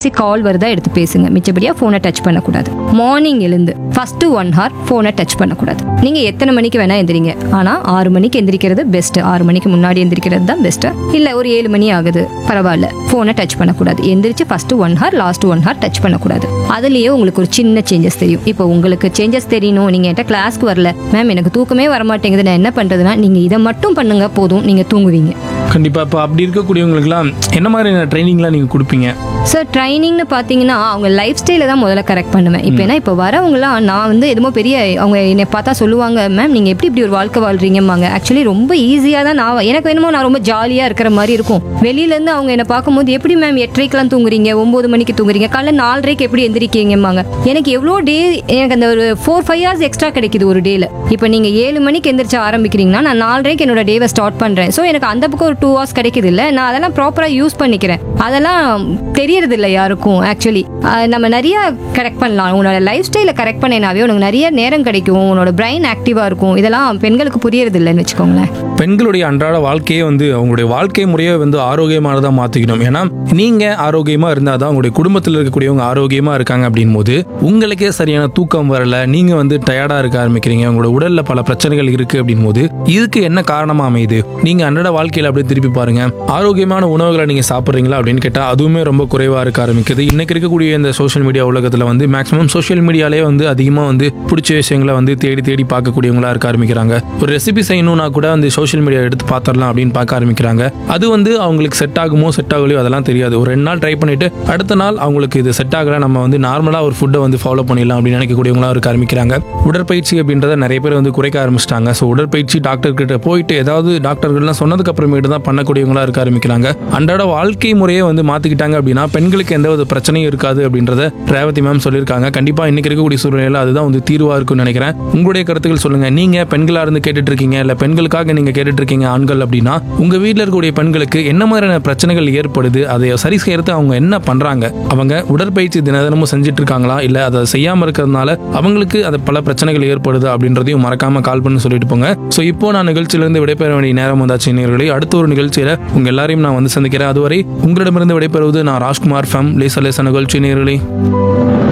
emergency கால் வருதா எடுத்து பேசுங்க மிச்சபடியாக ஃபோனை டச் பண்ணக்கூடாது மார்னிங் எழுந்து ஃபர்ஸ்ட் ஒன் ஹவர் ஃபோனை டச் பண்ணக்கூடாது நீங்கள் எத்தனை மணிக்கு வேணால் எந்திரிங்க ஆனால் ஆறு மணிக்கு எந்திரிக்கிறது பெஸ்ட்டு ஆறு மணிக்கு முன்னாடி எந்திரிக்கிறது தான் பெஸ்ட்டு இல்லை ஒரு ஏழு மணி ஆகுது பரவாயில்ல ஃபோனை டச் பண்ணக்கூடாது எந்திரிச்சு first one hour last one hour touch பண்ணக்கூடாது அதுலேயே உங்களுக்கு ஒரு சின்ன சேஞ்சஸ் தெரியும் இப்போ உங்களுக்கு சேஞ்சஸ் தெரியணும் நீங்கள் என்கிட்ட கிளாஸ்க்கு வரல மேம் எனக்கு தூக்கமே வர மாட்டேங்குது நான் என்ன பண்ணுறதுனா நீங்கள் இதை மட்டும் பண்ணுங்க போதும் நீங்கள் தூங்குவீங்க கண்டிப்பாக இப்போ அப்படி இருக்கக்கூடியவங்களுக்குலாம் என்ன மாதிரியான ட்ரைனிங்லாம் நீங்கள் கொடுப்பீங்க சார் ட்ரைனிங்னு பார்த்தீங்கன்னா அவங்க லைஃப் ஸ்டைலை தான் முதல்ல கரெக்ட் பண்ணுவேன் இப்போ ஏன்னா இப்போ வரவங்களாம் நான் வந்து எதுமோ பெரிய அவங்க என்னை பார்த்தா சொல்லுவாங்க மேம் நீங்கள் எப்படி இப்படி ஒரு வாழ்க்கை வாழ்றீங்கம்பாங்க ஆக்சுவலி ரொம்ப ஈஸியாக தான் நான் எனக்கு என்னமோ நான் ரொம்ப ஜாலியாக இருக்கிற மாதிரி இருக்கும் வெளியிலேருந்து அவங்க என்னை பார்க்கும்போது எப்படி மேம் எட்டரைக்கெலாம் தூங்குறீங்க ஒம்பது மணிக்கு தூங்குறீங்க காலைல நாலரைக்கு எப்படி எந்திரிக்கீங்கம்பாங்க எனக்கு எவ்வளோ டே எனக்கு அந்த ஒரு ஃபோர் ஃபைவ் ஹவர்ஸ் எக்ஸ்ட்ரா கிடைக்குது ஒரு டேல இப்போ நீங்கள் ஏழு மணிக்கு எந்திரிச்சு ஆரம்பிக்கிறீங்கன்னா நான் நாலரைக்கு என்னோட டேவை ஸ்டார்ட் பண்ணுறேன் ஸோ எனக்கு அந்த பக்கம் ஒரு டூ ஹவர்ஸ் கிடைக்குது இல்லை நான் அதெல்லாம் ப்ராப்பராக யூஸ் பண்ணிக்கிறேன் அதெல்லாம் தெரியறது இல்லை யாருக்கும் ஆக்சுவலி நம்ம நிறைய கரெக்ட் பண்ணலாம் உன்னோட லைஃப் ஸ்டைலை கரெக்ட் பண்ணேனாவே உனக்கு நிறைய நேரம் கிடைக்கும் உன்னோட பிரைன் ஆக்டிவாக இருக்கும் இதெல்லாம் பெண்களுக்கு புரியறது இல்லைன்னு வச்சுக்கோங்களேன் பெண்களுடைய அன்றாட வாழ்க்கையே வந்து அவங்களுடைய வாழ்க்கை முறையை வந்து ஆரோக்கியமானதாக மாற்றிக்கணும் ஏன்னா நீங்கள் ஆரோக்கியமாக இருந்தால் தான் உங்களுடைய குடும்பத்தில் இருக்கக்கூடியவங்க ஆரோக்கியமாக இருக்காங்க அப்படின் போது உங்களுக்கே சரியான தூக்கம் வரல நீங்கள் வந்து டயர்டாக இருக்க ஆரம்பிக்கிறீங்க உங்களோட உடலில் பல பிரச்சனைகள் இருக்குது அப்படின் போது இதுக்கு என்ன காரணமாக அமையுது நீங்கள் அன்றாட வாழ்க்கையில் அப்படியே திருப்பி பாருங்க ஆரோக்கியமான உணவுகளை நீங்கள் சாப்பிட்றீங்களா அப்படின்னு கேட்டால் அதுவுமே ரொம்ப குறைவாக இருக்க ஆரம்பிக்குது இன்னைக்கு இருக்கக்கூடிய இந்த சோஷியல் மீடியா உலகத்தில் வந்து மேக்ஸிமம் சோஷியல் மீடியாலே வந்து அதிகமாக வந்து பிடிச்ச விஷயங்களை வந்து தேடி தேடி பார்க்கக்கூடியவங்களா இருக்க ஆரம்பிக்கிறாங்க ஒரு ரெசிபி செய்யணும்னா கூட வந்து சோஷியல் மீடியா எடுத்து பார்த்துடலாம் அப்படின்னு பார்க்க ஆரம்பிக்கிறாங்க அது வந்து அவங்களுக்கு செட் ஆகுமோ செட் ஆகலையோ அதெல்லாம் தெரியாது ஒரு ரெண்டு நாள் ட்ரை பண்ணிட்டு அடுத்த நாள் அவங்களுக்கு இது செட் ஆகல நம்ம வந்து நார்மலாக ஒரு ஃபுட்டை வந்து ஃபாலோ பண்ணிடலாம் அப்படின்னு நினைக்கக்கூடியவங்களா இருக்க ஆரம்பிக்கிறாங்க உடற்பயிற்சி அப்படின்றத நிறைய பேர் வந்து குறைக்க ஆரம்பிச்சிட்டாங்க ஸோ உடற்பயிற்சி டாக்டர் கிட்ட போயிட்டு ஏதாவது டாக்டர்கள்லாம் சொன்னதுக்கு அப்புறமேட்டு தான் பண்ணக்கூடியவங்களா இருக்க ஆரம்பிக்கிறாங்க அன்றாட வாழ்க்கை முறையை வந்து மாற்றிக்கிட்டாங்க அப்படின்னா பெண்களுக்கு எந்த ஒரு பிரச்சனையும் இருக்காது அப்படின்றத ரேவதி மேம் சொல்லியிருக்காங்க கண்டிப்பாக இன்னைக்கு இருக்கக்கூடிய சூழ்நிலையில் அதுதான் வந்து தீர்வாக இருக்கும்னு நினைக்கிறேன் உங்களுடைய கருத்துக்கள் சொல்லுங்கள் நீங்கள் பெண்களாக இருந்து கேட்டுட்டு இருக்கீங்க இல்லை பெண்களுக்காக நீங்கள் கேட்டுட்டு இருக்கீங்க ஆண்கள் அப்படின்னா உங்கள் வீட்டில் இருக்கக்கூடிய பெண்களுக்கு என்ன மாதிரியான பிரச்சனைகள் ஏற்படுது அதை சரி செய்யறது அவங்க என்ன பண்ணுறாங்க அவங்க உடற்பயிற்சி தின தினமும் செஞ்சுட்டு இருக்காங்களா இல்லை அதை செய்யாமல் இருக்கிறதுனால அவங்களுக்கு அது பல பிரச்சனைகள் ஏற்படுது அப்படின்றதையும் மறக்காம கால் பண்ணி சொல்லிட்டு போங்க ஸோ இப்போ நான் நிகழ்ச்சியிலிருந்து விடைபெற வேண்டிய நேரம் வந்தாச்சு நேயர்களே அடுத்த ஒரு நிகழ்ச்சியில் உங்க எல்லாரையும் நான் வந்து சந்திக்கிறேன் அதுவரை உங்களிடமிருந்து விடைபெறுவது நான் ராஜ்குமார் ஃபம் லேச லேச நிகழ்ச்சி நேயர்களே